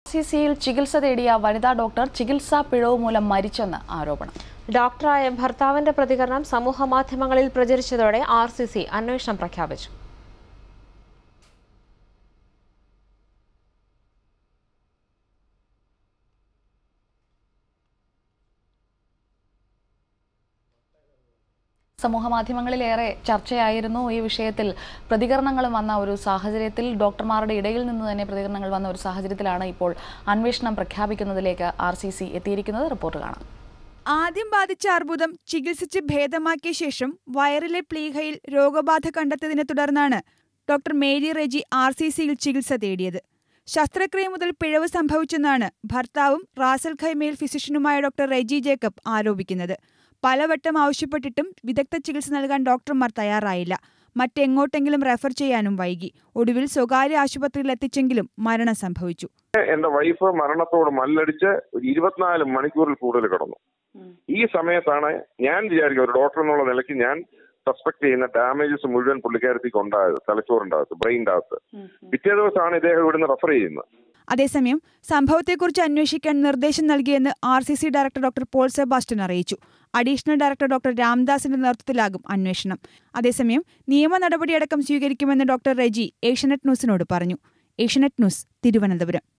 C സിയിൽ ചികിത്സ തേടിയ വനിതാ ഡോക്ടർ ചികിത്സാ പിഴവ് മൂലം മരിച്ചെന്ന് ആരോപണം ഡോക്ടറായ ഭർത്താവിന്റെ പ്രതികരണം സമൂഹ മാധ്യമങ്ങളിൽ പ്രചരിച്ചതോടെ ആർ സി സി അന്വേഷണം പ്രഖ്യാപിച്ചു സമൂഹ മാധ്യമങ്ങളിലേറെ ചർച്ചയായിരുന്നു ഈ വിഷയത്തിൽ പ്രതികരണങ്ങളും വന്ന ഒരു സാഹചര്യത്തിൽ ഡോക്ടർമാരുടെ ഇടയിൽ നിന്ന് തന്നെ പ്രതികരണങ്ങൾ വന്ന ഒരു സാഹചര്യത്തിലാണ് ഇപ്പോൾ അന്വേഷണം പ്രഖ്യാപിക്കുന്നതിലേക്ക് ആർ സി സി എത്തിയിരിക്കുന്നത് റിപ്പോർട്ട് കാണാം ആദ്യം ബാധിച്ച അർബുദം ചികിത്സിച്ച് ഭേദമാക്കിയ ശേഷം വയറിലെ പ്ലീഹയിൽ രോഗബാധ കണ്ടെത്തിയതിനെ തുടർന്നാണ് doctor Mary Reji R C സിയിൽ ചികിത്സ തേടിയത് ശസ്ത്രക്രിയ മുതൽ പിഴവ് സംഭവിച്ചെന്നാണ് ഭർത്താവും റാസൽ ഖൈമയിൽ ഫിസിഷ്യനുമായ ഡോക്ടർ റെജി ജേക്കബ് ആരോപിക്കുന്നത് പലവട്ടം ആവശ്യപ്പെട്ടിട്ടും വിദഗ്ധ ചികിത്സ നൽകാൻ ഡോക്ടർമാർ തയ്യാറായില്ല മറ്റെങ്ങോട്ടെങ്കിലും റെഫർ ചെയ്യാനും വൈകി ഒടുവിൽ സ്വകാര്യ ആശുപത്രിയിൽ എത്തിച്ചെങ്കിലും മരണം സംഭവിച്ചു എന്റെ വൈഫ് മരണത്തോട് മല്ലടിച്ച് ഒരു ഇരുപത്തിനാല് മണിക്കൂറിൽ കൂടുതൽ കിടന്നു ഈ സമയത്താണ് ഞാൻ വിചാരിക്കുക ഒരു ഡോക്ടർ എന്നുള്ള നിലയ്ക്ക് ഞാൻ സസ്പെക്ട് ചെയ്യുന്ന ഡാമേജസ് മുഴുവൻ പുള്ളിക്കാരത്തേക്ക് ഉണ്ടായത് തലച്ചോറിന്റെ അകത്ത് ബ്രെയിൻ്റെ അകത്ത് പിറ്റേ ദിവസമാണ് ഇദ്ദേഹം ഇവിടുന്ന് റെഫർ ചെയ്യുന്നത് അതേസമയം സംഭവത്തെക്കുറിച്ച് അന്വേഷിക്കാൻ നിർദ്ദേശം നൽകിയെന്ന് R C C director doctor Paul Sebastian അറിയിച്ചു അഡീഷണൽ ഡയറക്ടർ ഡോക്ടർ രാംദാസിന്റെ നേതൃത്വത്തിലാകും അന്വേഷണം അതേസമയം നിയമ നടപടിയടക്കം സ്വീകരിക്കുമെന്ന് ഡോക്ടർ റെജി ഏഷ്യനെറ്റ് ന്യൂസിനോട് പറഞ്ഞു ഏഷ്യനെറ്റ് ന്യൂസ് തിരുവനന്തപുരം